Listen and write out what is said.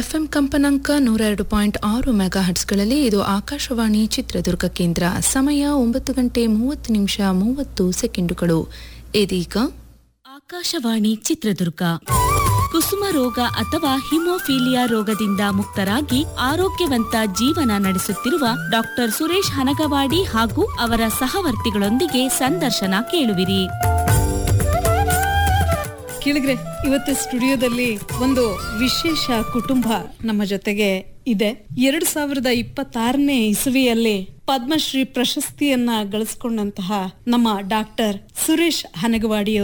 FM ಕಂಪನಾಂಕ ನೂರ ಎರಡು ಪಾಯಿಂಟ್ ಆರು ಮೆಗಾ ಹಟ್ಸ್ಗಳಲ್ಲಿ ಇದು ಆಕಾಶವಾಣಿ ಚಿತ್ರದುರ್ಗ ಕೇಂದ್ರ ಸಮಯ ಒಂಬತ್ತು ಗಂಟೆ ಮೂವತ್ತು ನಿಮಿಷ ಮೂವತ್ತು ಸೆಕೆಂಡುಗಳು ಇದೀಗ ಆಕಾಶವಾಣಿ ಚಿತ್ರದುರ್ಗ ಕುಸುಮ ರೋಗ ಅಥವಾ ಹಿಮೋಫೀಲಿಯಾ ರೋಗದಿಂದ ಮುಕ್ತರಾಗಿ ಆರೋಗ್ಯವಂತ ಜೀವನ ನಡೆಸುತ್ತಿರುವ ಡಾಕ್ಟರ್ ಸುರೇಶ್ ಹನಗವಾಡಿ ಹಾಗೂ ಅವರ ಸಹವರ್ತಿಗಳೊಂದಿಗೆ ಸಂದರ್ಶನ ಕೇಳುವಿರಿ ಕೇಳಿದ್ರೆ ಇವತ್ತು ಸ್ಟುಡಿಯೋದಲ್ಲಿ ಒಂದು ವಿಶೇಷ ಕುಟುಂಬ ನಮ್ಮ ಜೊತೆಗೆ ಇದೆ ಎರಡ್ ಸಾವಿರದ ಇಪ್ಪತ್ತಾರನೇ ಇಸವಿಯಲ್ಲಿ ಪದ್ಮಶ್ರೀ ಪ್ರಶಸ್ತಿಯನ್ನ ಗಳಿಸ್ಕೊಂಡಂತಹ ನಮ್ಮ ಡಾಕ್ಟರ್ ಸುರೇಶ್ ಹನಗವಾಡಿ